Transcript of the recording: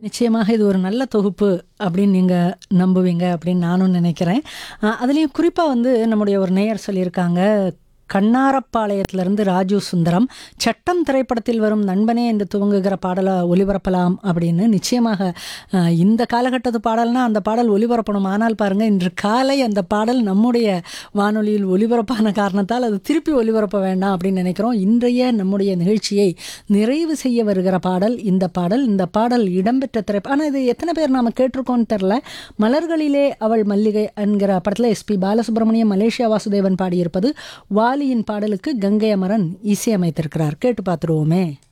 நிச்சயமாக இது ஒரு நல்ல தொகுப்பு அப்படின்னு நீங்கள் நம்புவீங்க அப்படின்னு நானும் நினைக்கிறேன் அஹ் அதுலேயும் குறிப்பாக வந்து நம்முடைய ஒரு நேயர் சொல்லியிருக்காங்க கண்ணாரப்பாளையத்திலிருந்து ராஜு சுந்தரம் சட்டம் திரைப்படத்தில் வரும் நண்பனே என்று துவங்குகிற பாடலை ஒளிபரப்பலாம் அப்படின்னு நிச்சயமாக அஹ், இந்த காலகட்டத்து பாடல்னா அந்த பாடல் ஒளிபரப்பணும் ஆனால் பாருங்க இன்று காலை அந்த பாடல் நம்முடைய வானொலியில் ஒளிபரப்பான காரணத்தால் அது திருப்பி ஒளிபரப்ப வேண்டாம் அப்படின்னு நினைக்கிறோம் இன்றைய நம்முடைய நிகழ்ச்சியை நிறைவு செய்ய வருகிற பாடல் இந்த பாடல் இந்த பாடல் இடம்பெற்ற திரைப்படம் ஆனால் இது எத்தனை பேர் நாம கேட்டிருக்கோம்னு தெரில மலர்களிலே அவள் மல்லிகை என்கிற படத்தில் எஸ்பி பாலசுப்ரமணியம் மலேசியா வாசுதேவன் பாடியிருப்பது வாலியின் பாடலுக்கு கங்கை அமரன் இசையமைத்திருக்கிறார் கேட்டு பார்த்துருவோமே